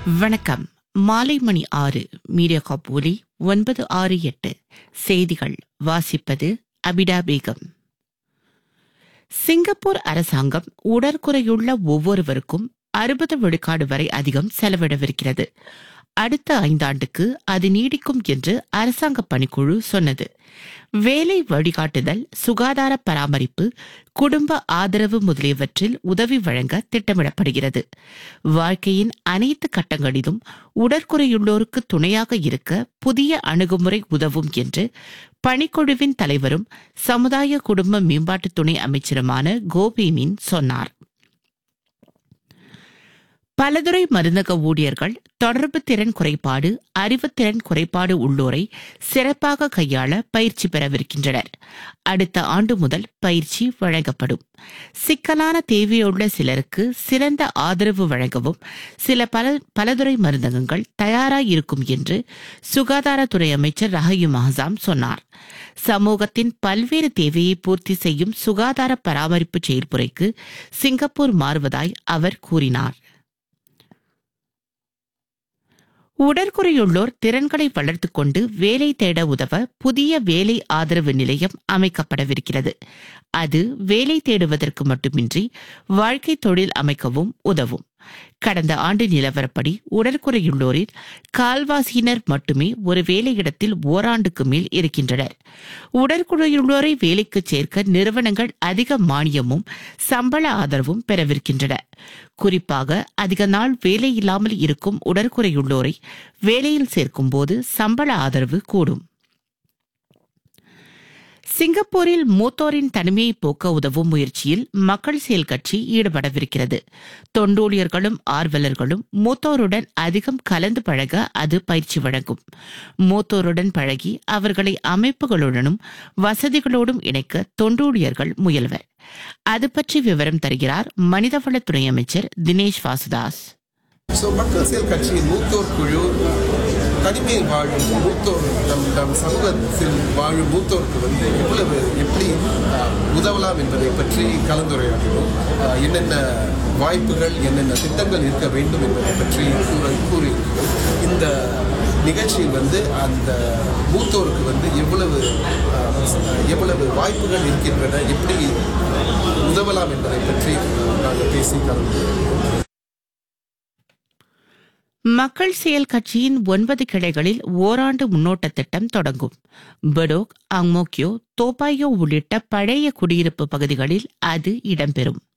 வணக்கம் மாலை மணி ஆறு மீடியா காப் ஒலி ஒன்பது ஆறு எட்டு செய்திகள் வாசிப்பது அபிடா பேகம் சிங்கப்பூர் அரசாங்கம் உடற்குறையுள்ள ஒவ்வொருவருக்கும் அறுபது விழுக்காடு வரை அதிகம் செலவிடவிருக்கிறது அடுத்த ஐந்தாண்டுக்கு அது நீடிக்கும் என்று அரசாங்க பணிக்குழு சொன்னது வேலை வழிகாட்டுதல் சுகாதார பராமரிப்பு குடும்ப ஆதரவு முதலியவற்றில் உதவி வழங்க திட்டமிடப்படுகிறது வாழ்க்கையின் அனைத்து கட்டங்களிலும் உடற்குறையுள்ளோருக்கு துணையாக இருக்க புதிய அணுகுமுறை உதவும் என்று பணிக்குழுவின் தலைவரும் சமுதாய குடும்ப மேம்பாட்டு துணை அமைச்சருமான கோபிமின் சொன்னார் பலதுறை மருந்தக ஊழியர்கள் தொடர்பு திறன் குறைபாடு அறிவுத்திறன் குறைபாடு உள்ளோரை சிறப்பாக கையாள பயிற்சி பெறவிருக்கின்றனர் அடுத்த ஆண்டு முதல் பயிற்சி வழங்கப்படும் சிக்கலான தேவையுள்ள சிலருக்கு சிறந்த ஆதரவு வழங்கவும் சில பல பலதுறை மருந்தகங்கள் தயாராயிருக்கும் என்று சுகாதாரத்துறை அமைச்சர் ரஹயு மஹசாம் சொன்னார் சமூகத்தின் பல்வேறு தேவையை பூர்த்தி செய்யும் சுகாதார பராமரிப்பு செயல்முறைக்கு சிங்கப்பூர் மாறுவதாய் அவர் கூறினார் உடற்குறையுள்ளோர் திறன்களை வளர்த்துக் கொண்டு வேலை தேட உதவ புதிய வேலை ஆதரவு நிலையம் அமைக்கப்படவிருக்கிறது அது வேலை தேடுவதற்கு மட்டுமின்றி வாழ்க்கை தொழில் அமைக்கவும் உதவும் கடந்த ஆண்டு நிலவரப்படி உடற்குறையுள்ளோரில் கால்வாசியினர் மட்டுமே ஒரு வேலையிடத்தில் ஓராண்டுக்கு மேல் இருக்கின்றனர் உடற்குறையுள்ளோரை வேலைக்கு சேர்க்க நிறுவனங்கள் அதிக மானியமும் சம்பள ஆதரவும் பெறவிருக்கின்றன குறிப்பாக அதிக நாள் வேலை இல்லாமல் இருக்கும் உடற்குறையுள்ளோரை வேலையில் சேர்க்கும் போது சம்பள ஆதரவு கூடும் சிங்கப்பூரில் மூத்தோரின் தனிமையை போக்க உதவும் முயற்சியில் மக்கள் செயல் கட்சி ஈடுபடவிருக்கிறது தொண்டூழியர்களும் ஆர்வலர்களும் மூத்தோருடன் அதிகம் கலந்து பழக அது பயிற்சி வழங்கும் மூத்தோருடன் பழகி அவர்களை அமைப்புகளுடனும் வசதிகளோடும் இணைக்க தொண்டூழியர்கள் முயல்வர் அது பற்றி விவரம் தருகிறார் மனிதவளத்துறை அமைச்சர் தினேஷ் வாசுதாஸ் ஸோ மக்கள் செயல் கட்சியின் மூத்தோர் குழு தனிமையில் வாழும் மூத்தோர் நம் நம் சமூகத்தில் வாழும் மூத்தோருக்கு வந்து எவ்வளவு எப்படி ஆஹ், உதவலாம் என்பதை பற்றி கலந்துரையாடினோம் ஆஹ், என்னென்ன வாய்ப்புகள் என்னென்ன திட்டங்கள் இருக்க வேண்டும் என்பதை பற்றி கூற கூறியிருக்கிறோம் இந்த நிகழ்ச்சியில் வந்து அந்த மூத்தோருக்கு வந்து எவ்வளவு ஆஹ், எவ்வளவு வாய்ப்புகள் இருக்கின்றன எப்படி உதவலாம் என்பதை பற்றி நாங்கள் பேசி கலந்து மக்கள் செயல் கட்சியின் ஒன்பது கிளைகளில் ஓராண்டு முன்னோட்ட திட்டம் தொடங்கும் படோக் அங்மோக்கியோ தோப்பாயோ உள்ளிட்ட பழைய குடியிருப்பு பகுதிகளில் அது இடம்பெறும்